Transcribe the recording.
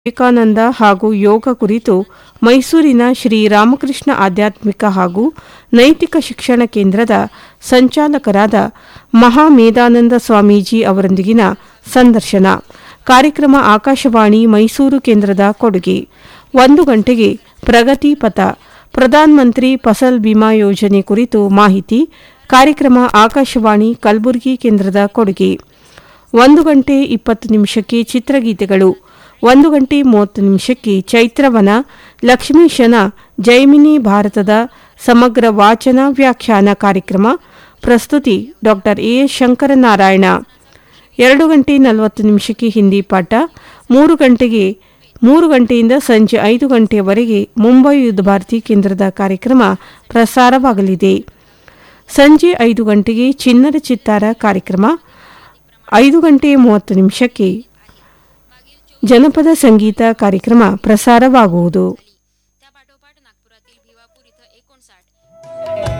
ವಿವೇಕಾನಂದ ಹಾಗೂ ಯೋಗ ಕುರಿತು ಮೈಸೂರಿನ ಶ್ರೀ ರಾಮಕೃಷ್ಣ ಆಧ್ಯಾತ್ಮಿಕ ಹಾಗೂ ನೈತಿಕ ಶಿಕ್ಷಣ ಕೇಂದ್ರದ ಸಂಚಾಲಕರಾದ ಮಹಾಮೇಧಾನಂದ ಸ್ವಾಮೀಜಿ ಅವರೊಂದಿಗಿನ ಸಂದರ್ಶನ ಕಾರ್ಯಕ್ರಮ ಆಕಾಶವಾಣಿ ಮೈಸೂರು ಕೇಂದ್ರದ ಕೊಡುಗೆ ಒಂದು ಗಂಟೆಗೆ ಪ್ರಗತಿ ಪಥ ಪ್ರಧಾನ ಮಂತ್ರಿ ಫಸಲ್ ಬಿಮಾ ಯೋಜನೆ ಕುರಿತು ಮಾಹಿತಿ ಕಾರ್ಯಕ್ರಮ ಆಕಾಶವಾಣಿ ಕಲಬುರಗಿ ಕೇಂದ್ರದ ಕೊಡುಗೆ ಒಂದು ಗಂಟೆ ಇಪ್ಪತ್ತು ನಿಮಿಷಕ್ಕೆ ಚಿತ್ರಗೀತೆಗಳು ಒಂದು ಗಂಟೆ ಮೂವತ್ತು ನಿಮಿಷಕ್ಕೆ ಚೈತ್ರವನ ಲಕ್ಷ್ಮೀಶನ ಜೈಮಿನಿ ಭಾರತದ ಸಮಗ್ರ ವಾಚನ ವ್ಯಾಖ್ಯಾನ ಕಾರ್ಯಕ್ರಮ ಪ್ರಸ್ತುತಿ ಡಾಕ್ಟರ್ ಎ ಶಂಕರನಾರಾಯಣ ಎರಡು ಗಂಟೆ ನಲವತ್ತು ನಿಮಿಷಕ್ಕೆ ಹಿಂದಿ ಪಾಠ ಮೂರು ಗಂಟೆಗೆ ಮೂರು ಗಂಟೆಯಿಂದ ಸಂಜೆ ಐದು ಗಂಟೆಯವರೆಗೆ ಮುಂಬೈ ಯುದ್ಧ ಭಾರತಿ ಕೇಂದ್ರದ ಕಾರ್ಯಕ್ರಮ ಪ್ರಸಾರವಾಗಲಿದೆ ಸಂಜೆ ಐದು ಗಂಟೆಗೆ ಚಿನ್ನರ ಚಿತ್ತಾರ ಕಾರ್ಯಕ್ರಮ ಐದು ಗಂಟೆ ಮೂವತ್ತು ನಿಮಿಷಕ್ಕೆ ಜನಪದ ಸಂಗೀತ ಕಾರ್ಯಕ್ರಮ ಪ್ರಸಾರವಾಗುವುದು त्या पाठोपाठ नागपुरातील भिवापूर इथं एकोणसाठ